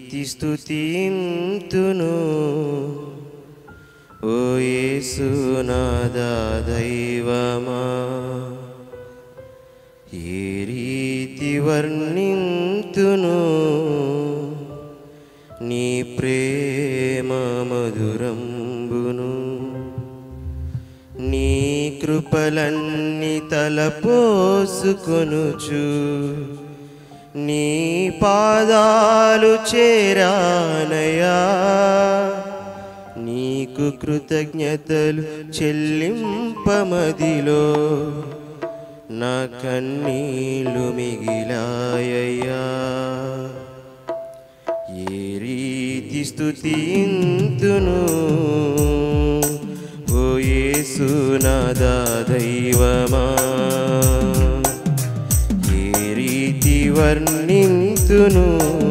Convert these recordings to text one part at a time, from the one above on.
రీతి స్తుతింతును ఓ యేసునాదా దైవమా ఏ రీతి వర్ణింతును నీ ప్రేమ మధురంబును నీ కృపలన్నీ తలపోసుకొనుచు నీ పాదాలు చేరానయా నీకు కృతజ్ఞతలు చెల్లింపమదిలో నా కన్నీళ్ళు మిగిలాయ్యా ఏ రీతి స్తుతింతును ఓ యేసునాదా దైవమా ఏ రీతి వర్ణింతును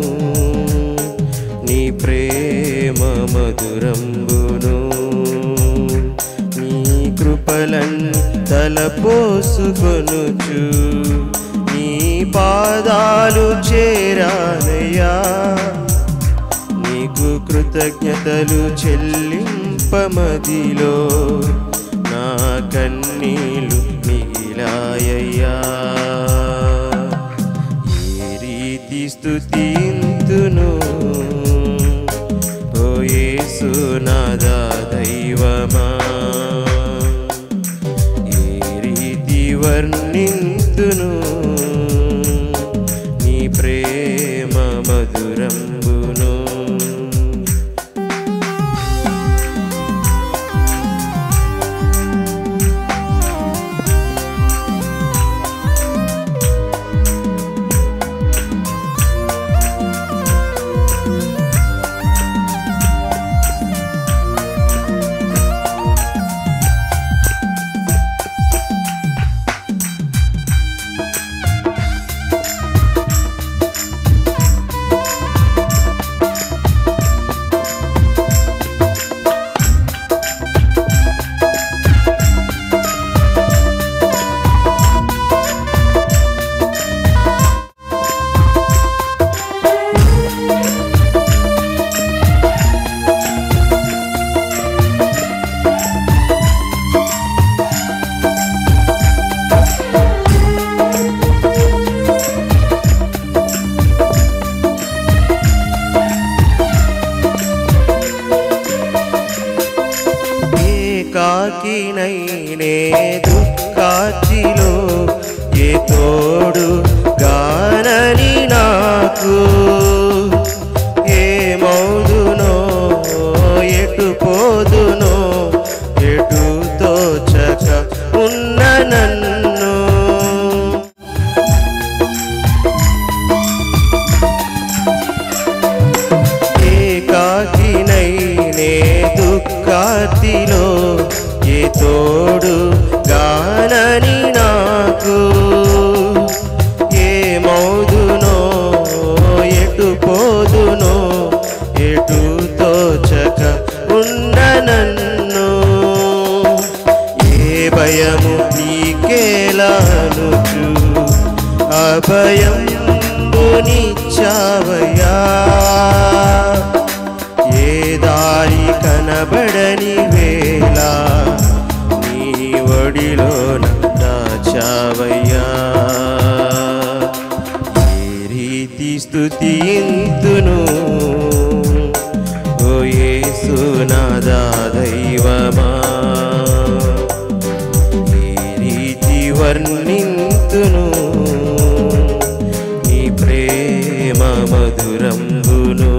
నీ ప్రేమ మధురంబును నీ కృపలన్ తలపోసుకొనుచు నీ పాదాలు చేరానయ్యా నీకు కృతజ్ఞతలు చెల్లింపమదిలో నా కన్నీలు మిగిలాయ్యా ఏ రీతి స్తుతింతును ఓ యేసునాదా దైవమా ఏ రీతి వర్ణింతును నీ ప్రేమ మధురంబును ఏకాకినైనే దుఃఖాచిలో ఏ తోడు గానని నాకు ఏ మౌదునో ఎటు పోదునో ఎటు తోచక ఉన్న నన్ను ఏకాకినైనే దుఃఖాతిలో ఏ తోడు గానని నాకు ఏ మౌదునో ఎటు పోదునో ఎటు తోచక ఉన్న నన్ను ఏ భయము నీకేలానుచు అభయం నిచ్చావయ్యా ఏ దారి కనబడని వేళ నీ ఒడిలో దాచావయ్యా ఏ రీతి స్తుతింతును ఓ యేసునాదా దైవమా ఏ రీతి వర్ణింతును నీ ప్రేమ మధురంబును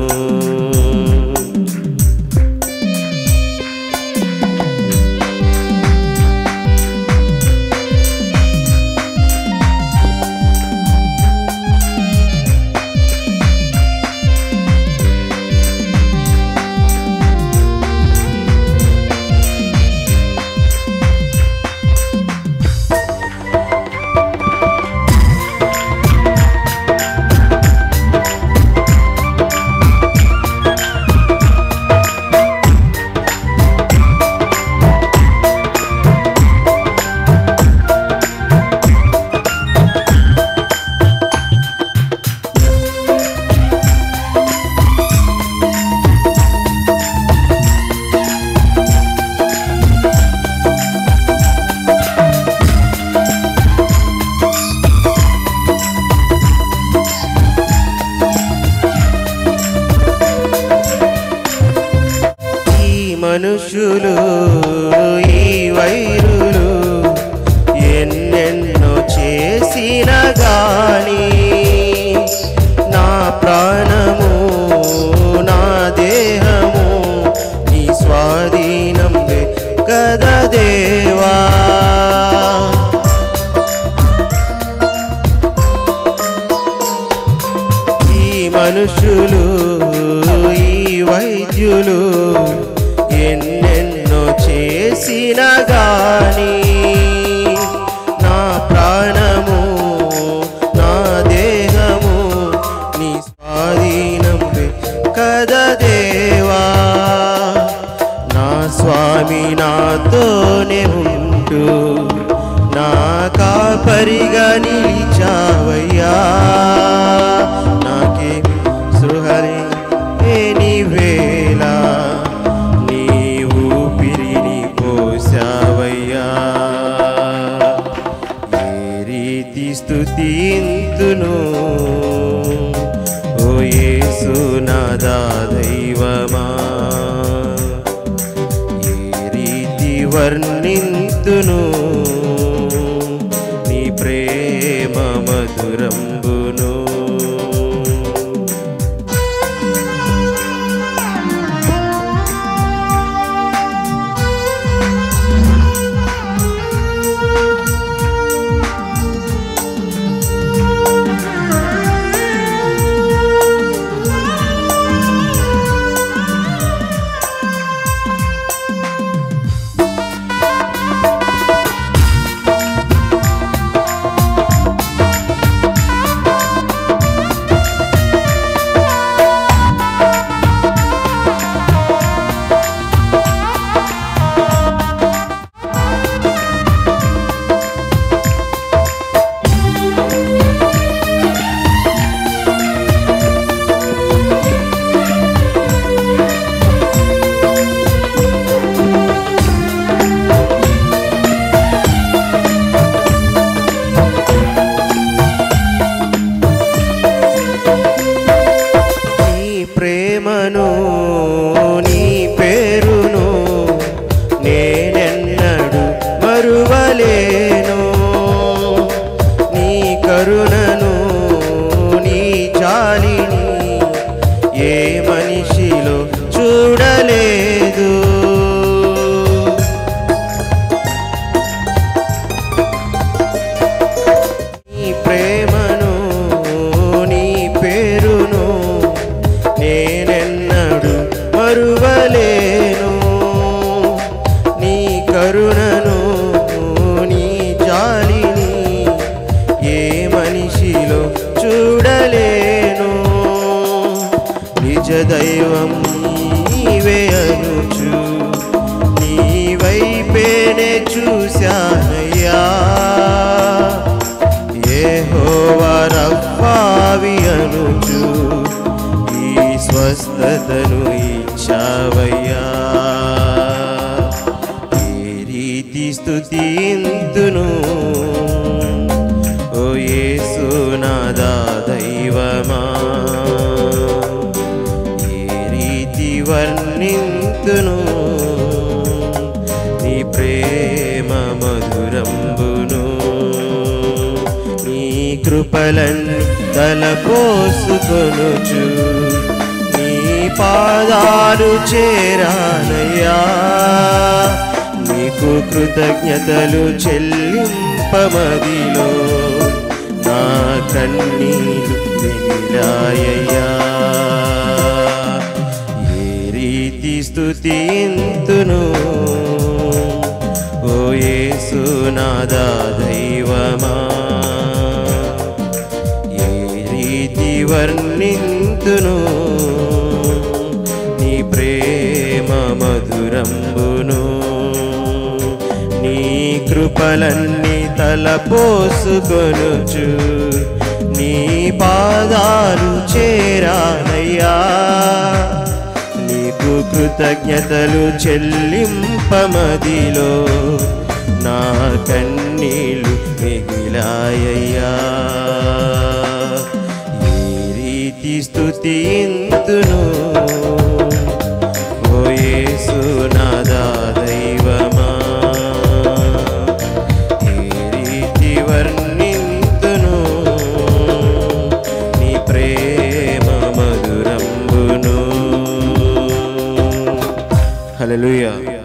మనుషులు ఈ వైరులు ఎన్నెన్నో చేసిన గాని నా ప్రాణము నా దేహము నీ స్వాధీనం కదా దేవా ఈ మనుషులు ఈ వైద్యులు ఎన్నెన్నో చేసిన గాని నా ప్రాణము నా దేహము నీ స్వాధీనం కదా దేవా నా స్వామి నాతోనే ఉంటూ నా కాపరిగా నిలిచావయ్యా నాకే సృహరి నీ వేళ నీ ఊపిరిని పోసావయ్యా ఏ రీతి స్థుతింతును ఓ యేసు నాదా దైవమా ఏ రీతి వర్ణింతును నీ ప్రేమ మధురంబును నీ ప్రేమను నీ పేరును నేనెన్నడు మరువలేను నీ కరుణను నీ జాలిని ఏ మనిషిలో చూడలేదు నీ ప్రేమను నీ పేరును నేనెన్నడు మరువలేను నీ కరుణను నీ జాలిని ఏ మనిషిలో చూడలేను నిజ దైవం నీవే అనుచు నీ వైపేనే చూశానయ్యా యెహోవా రఫావి అనుచు ఈ స్వస్థతను ఇచ్చావయ్యా ఏ రీతి స్థుతింతును ఓ యేసు నాదా దైవమా ఏ రీతి వర్ణింతును నీ ప్రేమ మధురంబును నీ కృపలన్నీ తలపోసుకొనుచు నీ పాదాలు చేరానయ్యా నీకు కృతజ్ఞతలు చెల్లింపమదిలో నా కన్నీరు మిగిలాయ్యా ఏ రీతి స్థుతింతును ఓ యేసు నాదా దైవమా ఏ రీతి వర్ణింతును నీ ప్రేమ మధురంబును నీ కృపలన్నీ తలపోసుకొనుచు నీ పాదాలు చేరానయ్యా నీకు కృతజ్ఞతలు చెల్లింపమదిలో నా కన్నీళ్ళు మిగిలాయ్యా ఈ రీతి స్థుతింతును ఓ యేసు నా హల్లెలూయా